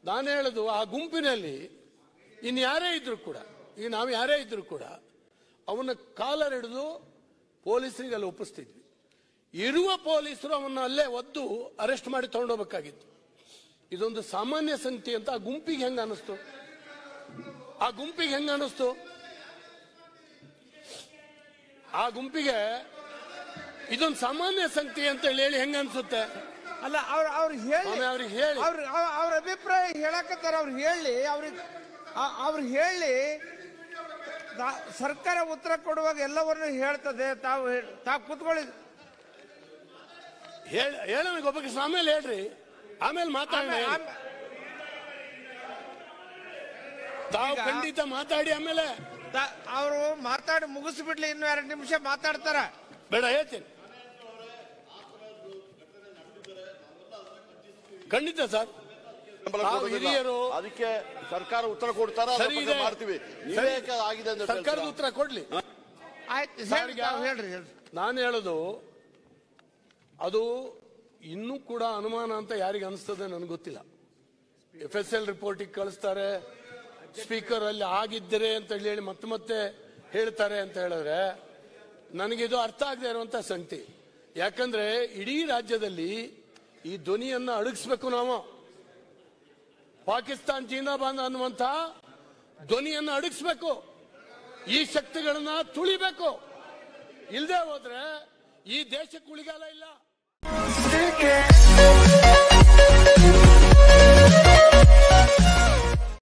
ನಾನು ಹೇಳುದು ಆ ಗುಂಪಿನಲ್ಲಿ ಇನ್ನು ಯಾರೇ ಇದ್ರು ಕೂಡ ಈಗ ನಾವು ಯಾರೇ ಇದ್ರು ಕೂಡ ಅವನ ಕಾಲರ್ ಹಿಡಿದು ಪೊಲೀಸರಿಗೆ ಅಲ್ಲಿ ಒಪ್ಪಿಸ್ತಿದ್ವಿ ಇರುವ ಪೊಲೀಸರು ಅವನ್ನ ಅಲ್ಲೇ ಒದ್ದು ಅರೆಸ್ಟ್ ಮಾಡಿ ತಗೊಂಡೋಗ್ಬೇಕಾಗಿತ್ತು ಇದೊಂದು ಸಾಮಾನ್ಯ ಸಂಗತಿ ಅಂತ ಆ ಗುಂಪಿಗೆ ಹೆಂಗ ಅನಿಸ್ತು ಆ ಗುಂಪಿಗೆ ಹೆಂಗ ಅನಿಸ್ತು ಆ ಗುಂಪಿಗೆ ಇದೊಂದು ಸಾಮಾನ್ಯ ಸಂಗತಿ ಅಂತ ಹೇಳಿ ಹೆಂಗ ಅನ್ಸುತ್ತೆ ಅಲ್ಲ ಅವ್ರ ಅವ್ರು ಹೇಳಿ ಸ್ವಾಮಿ ಅವ್ರಿಗೆ ಹೇಳಿ ಅವ್ರ ಅವ- ಅವ್ರ ಅಭಿಪ್ರಾಯ ಹೇಳಕತ್ತಾರ ಅವ್ರು ಹೇಳಿ ಅವ್ರಿಗೆ ಆ- ಅವ್ರು ಹೇಳಿ ನಾ- ಸರ್ಕಾರ ಉತ್ತರ ಕೊಡುವಾಗ ಎಲ್ಲವನ್ನೂ ಹೇಳ್ತದೆ ತಾವು ಹೇಳ್- ತಾವು ಕೂತ್ಕೊಳ್ಳಿ ಹೇಳ ಹೇಳೋಣ ಒಬ್ಬಕ್ಕೆ ಆಮೇಲೆ ಹೇಳ್ರಿ ಆಮೇಲೆ ಮಾತಾಡೋಣ ಆಮೇಲೆ- ಆಮೇಲೆ- ತಾವು ಈಗ- ಖಂಡಿತ ಮಾತಾಡಿ ಆಮೇಲೆ ತ- ಅವರು ಮಾತಾಡಿ ಮುಗಿಸ್ಬಿಡ್ಲಿ ಇನ್ನು ಎರಡು ನಿಮಿಷ ಮಾತಾಡ್ತಾರ ಬೇಡ ಹೇಳ್ತೀನಿ ಖಂಡಿತ ಸರ್ ಬೆಂಬಲ ನಾವು ಕೊಡೋದಿಲ್ಲ. ಹಿರಿಯರು ಅದಕ್ಕೆ ಸರ್ಕಾರ ಉತ್ತರ ಕೊಡ್ತಾರ ಅದ್ರ ಸರಿ ಬಗ್ಗೆ ಇದೆ. ಮಾಡ್ತೀವಿ ನೀವೇ ಸರಿ. ಯಾಕೆ ಆಗಿದೆ ಅಂತ ಸರ್ಕಾರದ ಹೇಳ್ತೀರಾ? ಉತ್ತರ ಕೊಡ್ಲಿ ಆಯ್ತು ಸರ್, ಹೇಳ್ರಿ ಈಗ- ತಾವು ಹೇಳ್ರಿ ಹೇಳ್ರಿ ನಾನು ಹೇಳೋದು ಅದು ಇನ್ನೂ ಕೂಡ ಅನುಮಾನ ಅಂತ ಯಾರಿಗೆ ಅನಿಸ್ತದೆ ನನಗೆ ಗೊತ್ತಿಲ್ಲ ಎಫ್ ಎಸ್ ಎಲ್ ರಿಪೋರ್ಟಿಗೆ ಕಳಿಸ್ತಾರೆ ಸ್ಪೀಕರ್ ಅಲ್ಲಿ ಆಗಿದ್ದರೆ ಅಂತ ಹೇಳಿ ಮತ್ತೆ ಮತ್ತೆ ಹೇಳ್ತಾರೆ ಅಂತ ಹೇಳಿದ್ರೆ ನನಗಿದು ಅರ್ಥ ಆಗದೆ ಇರುವಂತ ಸಂಗತಿ ಯಾಕಂದ್ರೆ ಇಡೀ ರಾಜ್ಯದಲ್ಲಿ ಈ ಧ್ವನಿಯನ್ನ ಅಡಗಿಸ್ಬೇಕು ನಾವು ಪಾಕಿಸ್ತಾನ್ ಜಿಂದಾಬಾದ್ ಅನ್ನುವಂತ ಧ್ವನಿಯನ್ನ ಅಡಗಿಸ್ಬೇಕು ಈ ಶಕ್ತಿಗಳನ್ನ ತುಳಿಬೇಕು ಇಲ್ಲದೆ ಹೋದ್ರೆ ಈ ದೇಶಕ್ಕೆ ಉಳಿಗಾಲ ಇಲ್ಲ Stick it.